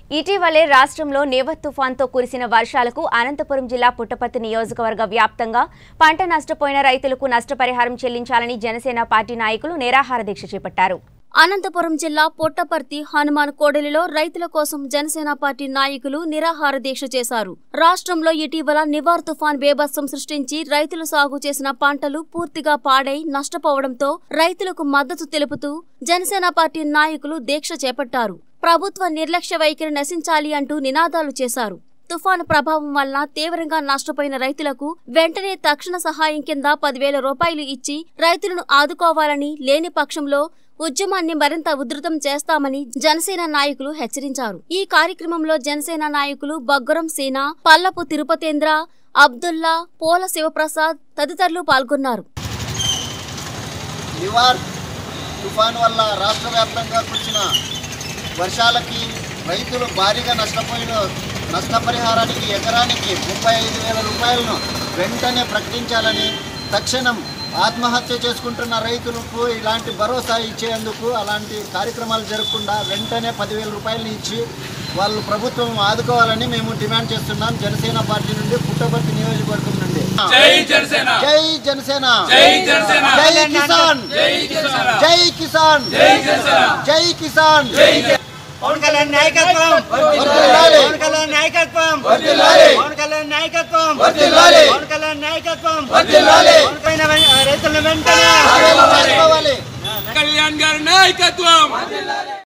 ఇటీవలే రాష్ట్రంలో నేవత్ తుఫాన్తో కురిసిన వర్షాలకు అనంతపురం జిల్లా పుట్టపర్తి నియోజకవర్గ వ్యాప్తంగా పంట నష్టపోయిన రైతులకు నష్టపరిహారం చెల్లించాలని జనసేన పార్టీ నాయకులు నిరాహార దీక్ష చేపట్టారు అనంతపురం జిల్లా పొట్టపర్తి హనుమాన్ కోడలిలో రైతుల కోసం జనసేన పార్టీ నాయకులు నిరాహార దీక్ష చేశారు రాష్ట్రంలో ఇటీవల నివార్ తుఫాన్ బేభత్సం సృష్టించి రైతులు సాగు చేసిన పంటలు పూర్తిగా పాడై నష్టపోవడంతో రైతులకు మద్దతు తెలుపుతూ జనసేన పార్టీ నాయకులు దీక్ష చేపట్టారు ప్రభుత్వ నిర్లక్ష్య వైఖరి నశించాలి అంటూ నినాదాలు చేశారు తుఫాను ప్రభావం వల్ల తీవ్రంగా నష్టపోయిన రైతులకు వెంటనే తక్షణ సహాయం కింద పదివేల రూపాయలు ఇచ్చి రైతులను ఆదుకోవాలని లేని పక్షంలో ఉద్యమాన్ని మరింత ఉధృతం చేస్తామని జనసేన నాయకులు హెచ్చరించారు ఈ కార్యక్రమంలో జనసేన నాయకులు బగ్గరం సేన పల్లపు తిరుపతేంద్ర అబ్దుల్లా పోల శివప్రసాద్ తదితరులు పాల్గొన్నారు నివార్ తుఫాన్ వల్ల రాష్ట్ర వ్యాప్తంగా కురిసిన వర్షాలకి రైతులు భారీగా నష్టపోయిన నష్టపరిహారానికి ఎకరానికి ముప్పై ఐదు వేల రూపాయలను వెంటనే ప్రకటించాలని తక్షణం ఆత్మహత్య చేసుకుంటున్న రైతులకు ఇలాంటి భరోసా ఇచ్చేందుకు అలాంటి కార్యక్రమాలు జరగకుండా వెంటనే పదివేల రూపాయలు ఇచ్చి వాళ్ళు ప్రభుత్వం ఆదుకోవాలని మేము డిమాండ్ చేస్తున్నాం జనసేన పార్టీ నుండి పుట్టపర్తి నియోజకవర్గం నుండి జై జనసేన జై జనసేన జై జనసేన జై కిసాన్ జై కిసాన్ జై కిసాన్ జై జనసేన జై కిసాన్ పవన్ కళ్యాణ్ నాయకత్వం వర్ధిల్లాలి. పవన్ కళ్యాణ్ నాయకత్వం వర్ధిల్లాలి. పవన్ కళ్యాణ్ నాయకత్వం వర్ధిల్లాలి. పవన్ కళ్యాణ్ నాయకత్వం వర్ధిల్లాలి. పవన్ కళ్యాణ్ వెం- రైతులను వెంటనే ఆవేదన చేసుకోవాలి కళ్యాణ్ గారి నాయకత్వం